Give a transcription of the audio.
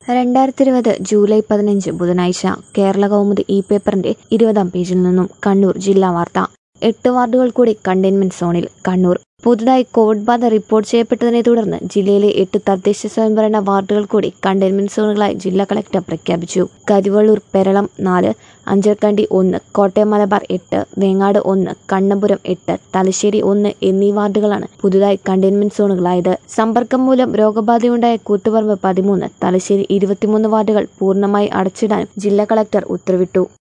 രണ്ടായിരത്തി ഇരുപത് ജൂലൈ പതിനഞ്ച് ബുധനാഴ്ച കേരള കൗമുദി ഇ പേപ്പറിന്റെ ഇരുപതാം പേജിൽ നിന്നും കണ്ണൂർ ജില്ലാ വാർത്ത എട്ട് വാർഡുകൾ കൂടി കണ്ടെയ്ൻമെന്റ് സോണിൽ കണ്ണൂർ പുതുതായി കോവിഡ് ബാധ റിപ്പോർട്ട് ചെയ്യപ്പെട്ടതിനെ തുടർന്ന് ജില്ലയിലെ എട്ട് തദ്ദേശ സ്വയംഭരണ വാർഡുകൾ കൂടി കണ്ടെയ്ൻമെന്റ് സോണുകളായി ജില്ലാ കളക്ടർ പ്രഖ്യാപിച്ചു കരിവള്ളൂർ പെരളം നാല് അഞ്ചർക്കണ്ടി ഒന്ന് കോട്ടയം മലബാർ എട്ട് വേങ്ങാട് ഒന്ന് കണ്ണപുരം എട്ട് തലശ്ശേരി ഒന്ന് എന്നീ വാർഡുകളാണ് പുതുതായി കണ്ടെയ്ൻമെന്റ് സോണുകളായത് സമ്പർക്കം മൂലം രോഗബാധയുണ്ടായ കൂത്തുപറമ്പ് പതിമൂന്ന് തലശ്ശേരി ഇരുപത്തിമൂന്ന് വാർഡുകൾ പൂർണ്ണമായി അടച്ചിടാനും ജില്ലാ കളക്ടർ ഉത്തരവിട്ടു